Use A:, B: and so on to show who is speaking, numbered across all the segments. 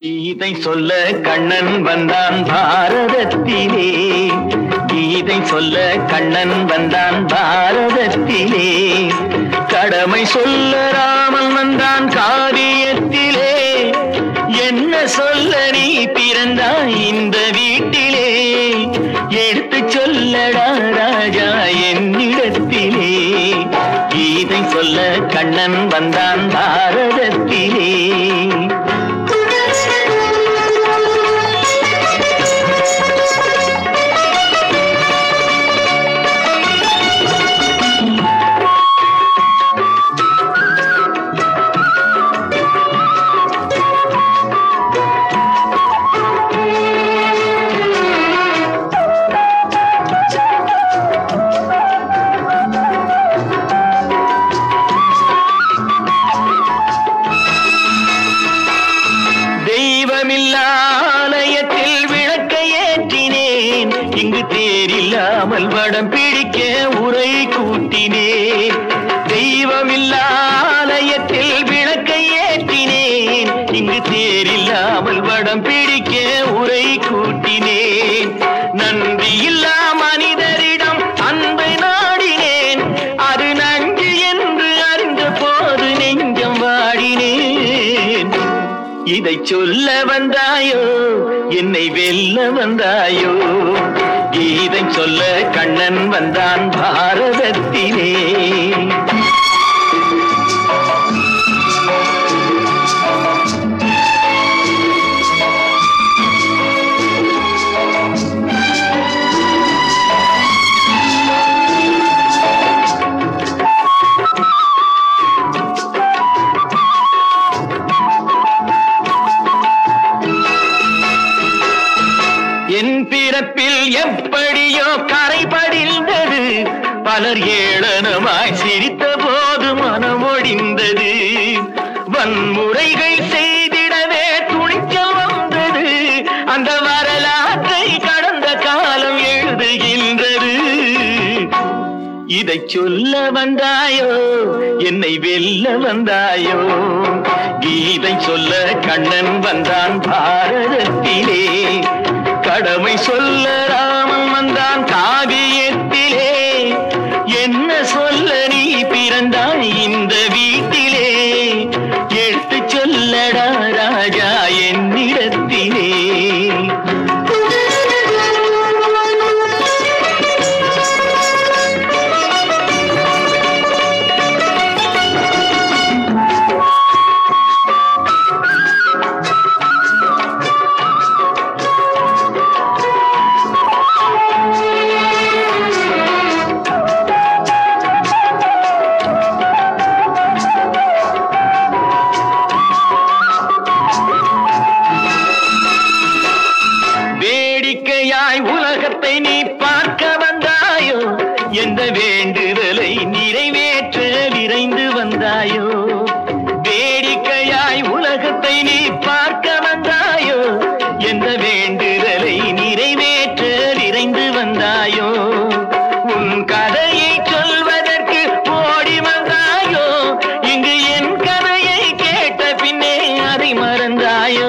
A: கீதை சொல்ல கண்ணன் வந்தான் பாரதத்திலே கீதை சொல்ல கண்ணன் வந்தான் பாரதத்திலே கடமை சொல்ல ராமன் வந்தான் காரியத்திலே என்ன சொல்ல நீ பிறந்தாய் இந்த வீட்டிலே எடுத்து சொல்லடா ராஜா என்னிடத்திலே கீதை சொல்ல கண்ணன் வந்தான் பாரதத்திலே தெய்வமில்லாலயத்தில் விளக்கை ஏற்றினேன் இங்கு தேரில்லாமல் வடம் பிடிக்க உரை கூட்டினேன் தெய்வமில்லாலயத்தில் விளக்கை ஏற்றினேன் இங்கு தேரில்லாமல் வடம் பிடிக்க உரை கூட்டினேன் நன்றி இல்லா மனிதரிடம் அன்பை நாடினேன் அது நஞ்சு என்று அறிந்த போது நெஞ்சம் வாடினேன் இதை சொல்ல வந்தாயோ என்னை வெல்ல வந்தாயோ இதை சொல்ல கண்ணன் வந்தான் பாரதத்திலே என் பிறப்பில் எப்படியோ கரை படிந்தது பலர் ஏளனமாய் சிரித்த போது மனமொடிந்தது வன்முறைகள் செய்திடவே துணிச்சல் வந்தது அந்த வரலாற்றை கடந்த காலம் எழுதுகின்றது இதை சொல்ல வந்தாயோ என்னை வெல்ல வந்தாயோ கீதை சொல்ல கண்ணன் வந்தான் பாரதத்திலே கடமை சொல்ல ராமன் வந்தான் காவியத்திலே என்ன சொல்ல நீ பிறந்தாய் இந்த வீட்டிலே எடுத்து சொல்லடா ராஜா என்னிடத்திலே வேடிக்கையாய் உலகத்தை நீ பார்க்க வந்தாயோ எந்த வேண்டுதலை நிறைவேற்ற விரைந்து வந்தாயோ வேடிக்கையாய் உலகத்தை நீ பார்க்க வந்தாயோ எந்த வேண்டுதலை நிறைவேற்ற விரைந்து வந்தாயோ உன் கதையை சொல்வதற்கு ஓடி வந்தாயோ இங்கு என் கதையை கேட்ட பின்னே அதை மறந்தாயோ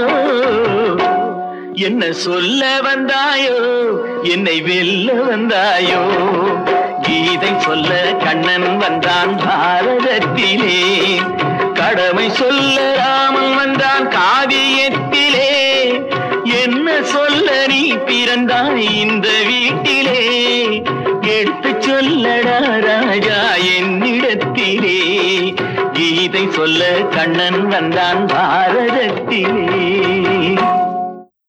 A: என்ன சொல்ல வந்தாயோ என்னை வெல்ல வந்தாயோ கீதை சொல்ல கண்ணன் வந்தான் பாரதத்திலே கடமை சொல்ல ராமன் வந்தான் காவியத்திலே என்ன சொல்ல நீ பிறந்தாய் இந்த வீட்டிலே எடுத்து சொல்லடா ராஜா என்னிடத்திலே கீதை சொல்ல கண்ணன் வந்தான் பாரதத்திலே